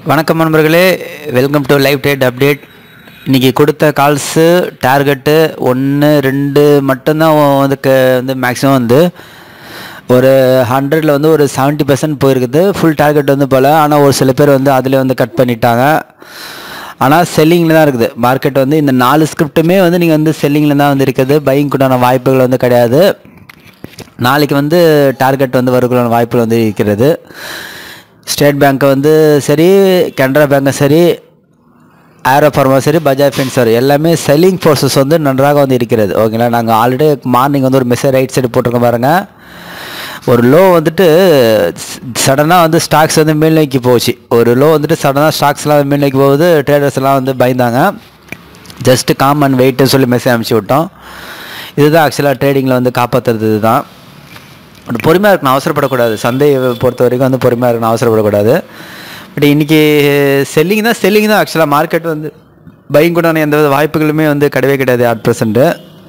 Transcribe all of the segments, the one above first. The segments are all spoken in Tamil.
வணக்கம் நண்பர்களே welcome to live date update இன்றைக்கி கொடுத்த கால்ஸு டார்கெட்டு ஒன்று ரெண்டு மட்டும்தான் அதுக்கு வந்து மேக்ஸிமம் வந்து ஒரு ஹண்ட்ரடில் வந்து ஒரு செவன்ட்டி பர்சன்ட் போயிருக்குது ஃபுல் டார்கெட் வந்து போல் ஆனால் ஒரு சில பேர் வந்து அதில் வந்து கட் பண்ணிட்டாங்க ஆனால் செல்லிங்கில் தான் இருக்குது மார்க்கெட் வந்து இந்த நாலு ஸ்கிரிப்ட்டுமே வந்து நீங்கள் வந்து செல்லிங்கில் தான் வந்து இருக்குது பையிங் கூடான வாய்ப்புகள் வந்து கிடையாது நாளைக்கு வந்து டார்கெட் வந்து வருவதற்கான வாய்ப்புகள் வந்து இருக்கிறது ஸ்டேட் பேங்க்கை வந்து சரி கனரா பேங்க்கும் சரி ஏரோ ஃபார்மா சரி பஜாஜ் ஃபின்ஸ் சரி எல்லாமே செல்லிங் ஃபோர்ஸஸ் வந்து நன்றாக வந்து இருக்கிறது ஓகேங்களா நாங்கள் ஆல்ரெடி மார்னிங் வந்து ஒரு மெசேஜ் ரைட் சைடு போட்டிருக்கோம் பாருங்கள் ஒரு லோ வந்துட்டு சடனாக வந்து ஸ்டாக்ஸ் வந்து மேல் நோக்கி போச்சு ஒரு லோ வந்துட்டு சடனாக ஸ்டாக்ஸ்லாம் மேல் நோக்கி போகுது ட்ரேடர்ஸ் எல்லாம் வந்து பயந்தாங்க ஜஸ்ட்டு காம் அண்ட் வெயிட்னு சொல்லி மெசேஜ் அனுப்பிச்சி விட்டோம் இதுதான் ஆக்சுவலாக ட்ரேடிங்கில் வந்து காப்பாற்றுறது இதுதான் பட் பொறுமையாக இருக்கணும் அவசரப்படக்கூடாது சந்தையை பொறுத்த வரைக்கும் வந்து பொறுமையாக இருக்கணும் அவசரப்படக்கூடாது பட் இன்றைக்கி செல்லிங் தான் செல்லிங் தான் ஆக்சுவலாக மார்க்கெட் வந்து பையிங் கூடான எந்த வித வாய்ப்புகளுமே வந்து கிடையவே கிடையாது அட் ப்ரெசண்ட்டு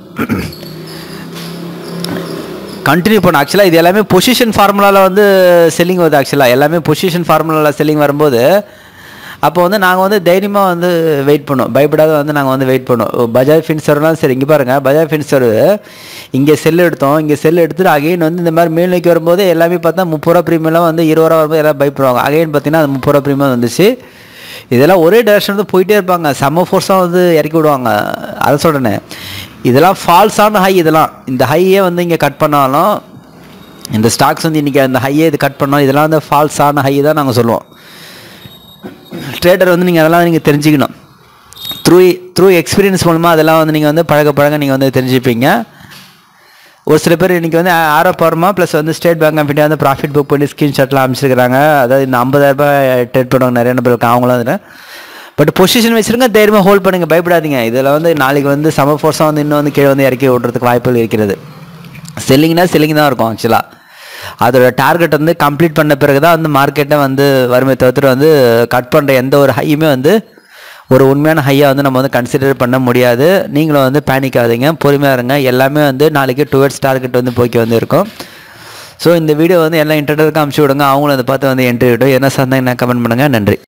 கண்டினியூ பண்ண ஆக்சுவலாக இது எல்லாமே பொசிஷன் ஃபார்முலாவில் வந்து செல்லிங் வருது ஆக்சுவலாக எல்லாமே பொசிஷன் ஃபார்முலாவில் செல்லிங் வரும்போது அப்போ வந்து நாங்கள் வந்து தைரியமாக வந்து வெயிட் பண்ணோம் பயப்படாத வந்து நாங்கள் வந்து வெயிட் பண்ணோம் பஜாஜ் ஃபின்சர்லாம் சரி இங்கே பாருங்கள் பஜாஜ் ஃபின்சர் இங்கே செல் எடுத்தோம் இங்கே செல் எடுத்துட்டு அகைன் வந்து இந்த மாதிரி மேல் நோக்கி வரும்போது எல்லாமே பார்த்தா முப்பது ரூபா ப்ரீமியம்லாம் வந்து இருபது ரூபா வரும்போது எல்லாம் பயப்படுவாங்க அகைன் பார்த்தீங்கன்னா அது முப்பது ரூபா ப்ரீமியம் வந்துச்சு இதெல்லாம் ஒரே டேரக்ஷன் வந்து போயிட்டே இருப்பாங்க செம்ம ஃபோர்ஸாக வந்து இறக்கி விடுவாங்க அதை சொல்கிறேனே இதெல்லாம் ஃபால்ஸான ஹை இதெல்லாம் இந்த ஹையே வந்து இங்கே கட் பண்ணாலும் இந்த ஸ்டாக்ஸ் வந்து இன்றைக்கி அந்த ஹையே இது கட் பண்ணோம் இதெல்லாம் வந்து ஃபால்ஸான ஹை தான் நாங்கள் சொல்லுவோம் ட்ரேடர் வந்து நீங்கள் அதெல்லாம் நீங்கள் தெரிஞ்சுக்கணும் த்ரூ த்ரூ எக்ஸ்பீரியன்ஸ் மூலமாக அதெல்லாம் வந்து நீங்கள் வந்து பழக பழக நீங்கள் வந்து தெரிஞ்சுப்பீங்க ஒரு சில பேர் இன்றைக்கி வந்து ஆரோ பவர்மா ப்ளஸ் வந்து ஸ்டேட் பேங்க் ஆஃப் இந்தியா வந்து ப்ராஃபிட் புக் பண்ணி ஸ்க்ரீன்ஷாட்லாம் அமைச்சிருக்கிறாங்க அதாவது இந்த ஐம்பதாயிரரூபா ட்ரேட் பண்ணுவாங்க நிறைய நபர் இருக்காங்க அவங்களும் அதில் பட் பொசிஷன் வச்சுருங்க தைரியமாக ஹோல்ட் பண்ணுங்கள் பயப்படாதீங்க இதில் வந்து நாளைக்கு வந்து சம ஃபோர்ஸாக வந்து இன்னும் வந்து கீழே வந்து இறக்கி விட்றதுக்கு வாய்ப்புகள் இருக்கிறது செல்லிங்னா செல்லிங் தான் இருக்கும் ஆக்சுவலாக அதோட டார்கெட் வந்து கம்ப்ளீட் பண்ண பிறகு தான் வந்து மார்க்கெட்டை வந்து வறுமை தவிர்த்து வந்து கட் பண்ணுற எந்த ஒரு ஹையுமே வந்து ஒரு உண்மையான ஹையாக வந்து நம்ம வந்து கன்சிடர் பண்ண முடியாது நீங்களும் வந்து பேனிக் ஆகாதீங்க பொறுமையாக இருங்க எல்லாமே வந்து நாளைக்கு டுவர்ட்ஸ் டார்கெட் வந்து போய்க்கு வந்து இருக்கும் ஸோ இந்த வீடியோ வந்து எல்லாம் இன்டர்நெட்டுக்கு அமுச்சு விடுங்க அவங்களும் அதை பார்த்து வந்து என்ட்ரி விடும் என்ன சந்தேகம் கமெண்ட் பண்ணுங்கள் நன்றி